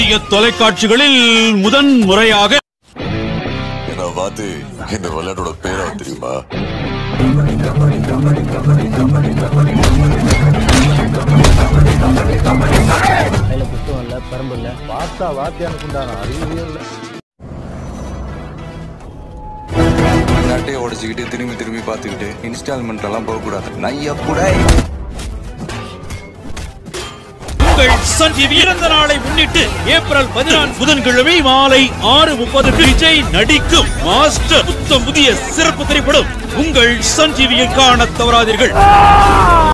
இந்திய தொலைக்காட்சிகளில் முதன் முறையாக என்ன பார்த்து இந்த விளையாட்டோட பேரா தெரியுமா கையில புத்தகம் இல்ல பரம்பு இல்ல பார்த்தா வாத்தியானுக்கு உண்டான அறிவே இல்ல விளையாட்டையே உடச்சிக்கிட்டு திரும்பி திரும்பி பார்த்துக்கிட்டு இன்ஸ்டால்மெண்ட் எல்லாம் போகக்கூடாது நையா கூட உங்கள் சன் டிவி இறந்த நாளை முன்னிட்டு ஏப்ரல் பதினான்கு புதன்கிழமை மாலை ஆறு முப்பதுக்கு விஜய் நடிக்கும் மாஸ்டர் புத்தம் புதிய சிறப்பு திரைப்படம் உங்கள் சன் டிவியில் காண தவறாதீர்கள்